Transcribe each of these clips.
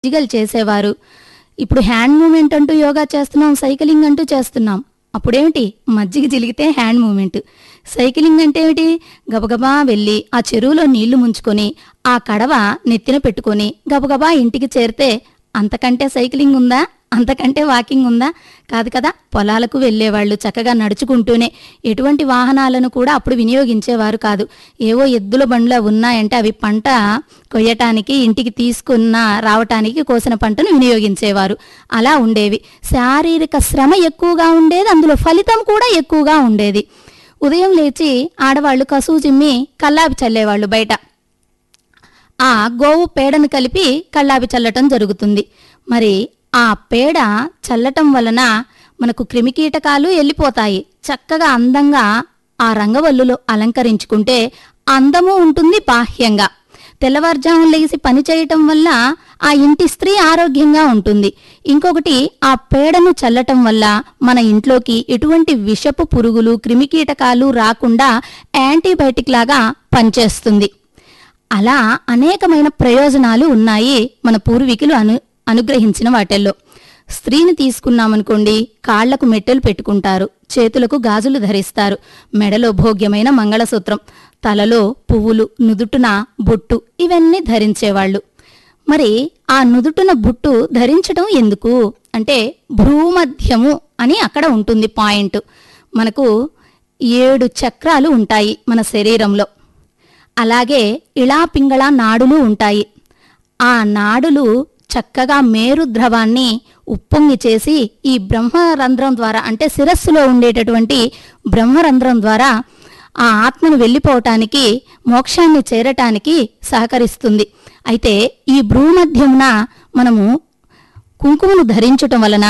జిగల్ చేసేవారు ఇప్పుడు hand moment అంటూ యోగా చేస్తున్నాం సైక్లింగ్ అంటూ చేస్తున్నాం అప్పుడేమిటి మజ్జిగ జిలిగితే హ్యాండ్ మూమెంట్ సైక్లింగ్ అంటే ఏమిటి గబగబా వెళ్ళి ఆ చెరువులో నీళ్లు ముంచుకొని ఆ కడవ నెత్తిన పెట్టుకొని గబగబా ఇంటికి చేరితే అంతకంటే సైక్లింగ్ ఉందా అంతకంటే వాకింగ్ ఉందా కాదు కదా పొలాలకు వెళ్ళేవాళ్ళు చక్కగా నడుచుకుంటూనే ఎటువంటి వాహనాలను కూడా అప్పుడు వినియోగించేవారు కాదు ఏవో ఎద్దుల బండ్లు ఉన్నాయంటే అవి పంట కొయ్యటానికి ఇంటికి తీసుకున్న రావటానికి కోసిన పంటను వినియోగించేవారు అలా ఉండేవి శారీరక శ్రమ ఎక్కువగా ఉండేది అందులో ఫలితం కూడా ఎక్కువగా ఉండేది ఉదయం లేచి ఆడవాళ్ళు కసువు చిమ్మి కల్లాపి చల్లేవాళ్ళు బయట ఆ గోవు పేడను కలిపి కళ్ళాపి చల్లటం జరుగుతుంది మరి ఆ పేడ చల్లటం వలన మనకు క్రిమికీటకాలు వెళ్ళిపోతాయి చక్కగా అందంగా ఆ రంగవల్లులో అలంకరించుకుంటే అందము ఉంటుంది బాహ్యంగా తెల్లవారుజాము లేచి పని చేయటం వల్ల ఆ ఇంటి స్త్రీ ఆరోగ్యంగా ఉంటుంది ఇంకొకటి ఆ పేడను చల్లటం వల్ల మన ఇంట్లోకి ఎటువంటి విషపు పురుగులు క్రిమికీటకాలు రాకుండా యాంటీబయాటిక్ లాగా పనిచేస్తుంది అలా అనేకమైన ప్రయోజనాలు ఉన్నాయి మన పూర్వీకులు అను అనుగ్రహించిన వాటిల్లో స్త్రీని తీసుకున్నామనుకోండి కాళ్లకు మెట్టెలు పెట్టుకుంటారు చేతులకు గాజులు ధరిస్తారు మెడలో భోగ్యమైన మంగళసూత్రం తలలో పువ్వులు నుదుటున బొట్టు ఇవన్నీ ధరించేవాళ్ళు మరి ఆ నుదుటున బుట్టు ధరించడం ఎందుకు అంటే భ్రూమధ్యము అని అక్కడ ఉంటుంది పాయింట్ మనకు ఏడు చక్రాలు ఉంటాయి మన శరీరంలో అలాగే ఇళా పింగళ నాడులు ఉంటాయి ఆ నాడులు చక్కగా మేరు ద్రవాన్ని ఉప్పొంగి చేసి ఈ బ్రహ్మరంధ్రం ద్వారా అంటే శిరస్సులో ఉండేటటువంటి బ్రహ్మరంధ్రం ద్వారా ఆ ఆత్మను వెళ్ళిపోవటానికి మోక్షాన్ని చేరటానికి సహకరిస్తుంది అయితే ఈ భ్రూమధ్యమున మనము కుంకుమను ధరించటం వలన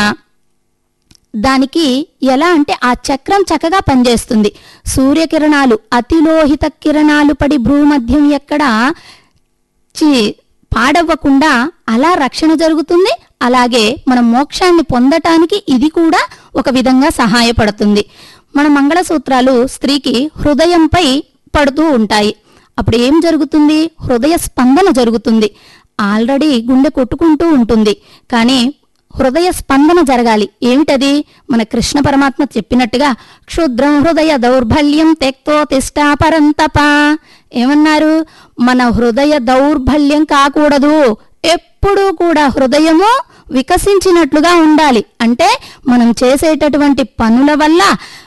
దానికి ఎలా అంటే ఆ చక్రం చక్కగా పనిచేస్తుంది సూర్యకిరణాలు అతిలోహిత కిరణాలు పడి భ్రూమధ్యం ఎక్కడ చి పాడవ్వకుండా అలా రక్షణ జరుగుతుంది అలాగే మన మోక్షాన్ని పొందటానికి ఇది కూడా ఒక విధంగా సహాయపడుతుంది మన మంగళసూత్రాలు స్త్రీకి హృదయంపై పడుతూ ఉంటాయి అప్పుడు ఏం జరుగుతుంది హృదయ స్పందన జరుగుతుంది ఆల్రెడీ గుండె కొట్టుకుంటూ ఉంటుంది కానీ హృదయ స్పందన జరగాలి ఏమిటది మన కృష్ణ పరమాత్మ చెప్పినట్టుగా క్షుద్రం హృదయ దౌర్బల్యం తెక్తో తిష్టా పరంతప ఏమన్నారు మన హృదయ దౌర్బల్యం కాకూడదు ఎప్పుడూ కూడా హృదయము వికసించినట్లుగా ఉండాలి అంటే మనం చేసేటటువంటి పనుల వల్ల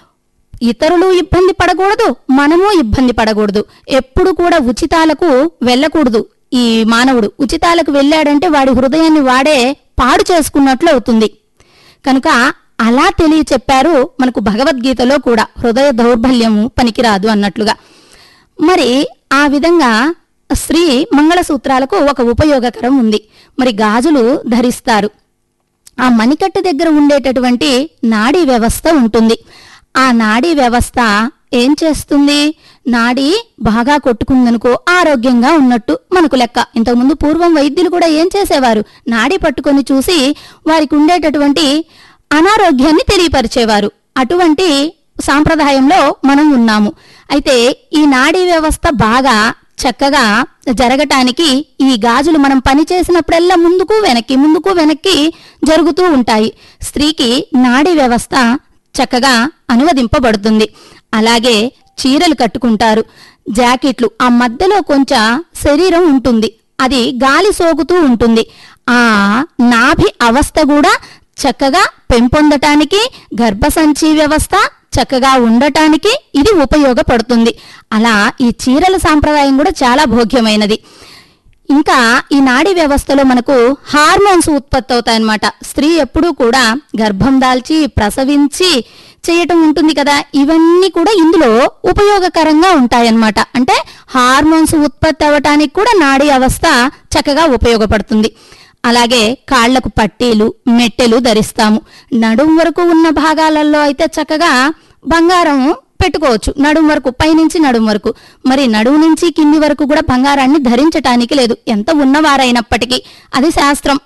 ఇతరులు ఇబ్బంది పడకూడదు మనము ఇబ్బంది పడకూడదు ఎప్పుడు కూడా ఉచితాలకు వెళ్ళకూడదు ఈ మానవుడు ఉచితాలకు వెళ్ళాడంటే వాడి హృదయాన్ని వాడే పాడు చేసుకున్నట్లు అవుతుంది కనుక అలా తెలియ చెప్పారు మనకు భగవద్గీతలో కూడా హృదయ దౌర్బల్యము పనికిరాదు అన్నట్లుగా మరి ఆ విధంగా స్త్రీ మంగళసూత్రాలకు ఒక ఉపయోగకరం ఉంది మరి గాజులు ధరిస్తారు ఆ మణికట్టు దగ్గర ఉండేటటువంటి నాడీ వ్యవస్థ ఉంటుంది ఆ నాడీ వ్యవస్థ ఏం చేస్తుంది నాడి బాగా కొట్టుకుందనుకో ఆరోగ్యంగా ఉన్నట్టు మనకు లెక్క ఇంతకుముందు పూర్వం వైద్యులు కూడా ఏం చేసేవారు నాడి పట్టుకొని చూసి వారికి ఉండేటటువంటి అనారోగ్యాన్ని తెలియపరిచేవారు అటువంటి సాంప్రదాయంలో మనం ఉన్నాము అయితే ఈ నాడీ వ్యవస్థ బాగా చక్కగా జరగటానికి ఈ గాజులు మనం పని చేసినప్పుడల్లా ముందుకు వెనక్కి ముందుకు వెనక్కి జరుగుతూ ఉంటాయి స్త్రీకి నాడీ వ్యవస్థ చక్కగా అనువదింపబడుతుంది అలాగే చీరలు కట్టుకుంటారు జాకెట్లు ఆ మధ్యలో కొంచెం శరీరం ఉంటుంది అది గాలి సోకుతూ ఉంటుంది ఆ నాభి అవస్థ కూడా చక్కగా పెంపొందటానికి గర్భసంచి వ్యవస్థ చక్కగా ఉండటానికి ఇది ఉపయోగపడుతుంది అలా ఈ చీరల సాంప్రదాయం కూడా చాలా భోగ్యమైనది ఇంకా ఈ నాడీ వ్యవస్థలో మనకు హార్మోన్స్ ఉత్పత్తి అవుతాయన్నమాట స్త్రీ ఎప్పుడూ కూడా గర్భం దాల్చి ప్రసవించి చేయటం ఉంటుంది కదా ఇవన్నీ కూడా ఇందులో ఉపయోగకరంగా ఉంటాయన్నమాట అంటే హార్మోన్స్ ఉత్పత్తి అవ్వటానికి కూడా నాడీ అవస్థ చక్కగా ఉపయోగపడుతుంది అలాగే కాళ్లకు పట్టీలు మెట్టెలు ధరిస్తాము నడుం వరకు ఉన్న భాగాలలో అయితే చక్కగా బంగారం పెట్టుకోవచ్చు నడుం వరకు పైనుంచి నడుం వరకు మరి నడుము నుంచి కింది వరకు కూడా బంగారాన్ని ధరించటానికి లేదు ఎంత ఉన్నవారైనప్పటికీ అది శాస్త్రం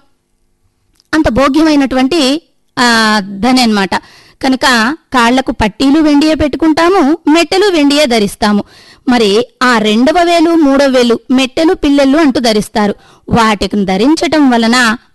అంత భోగ్యమైనటువంటి ఆ, ధని అన్నమాట కనుక కాళ్లకు పట్టీలు వెండియే పెట్టుకుంటాము మెట్టెలు వెండియే ధరిస్తాము మరి ఆ రెండవ వేలు మూడవ వేలు మెట్టెలు పిల్లలు అంటూ ధరిస్తారు వాటిని ధరించటం వలన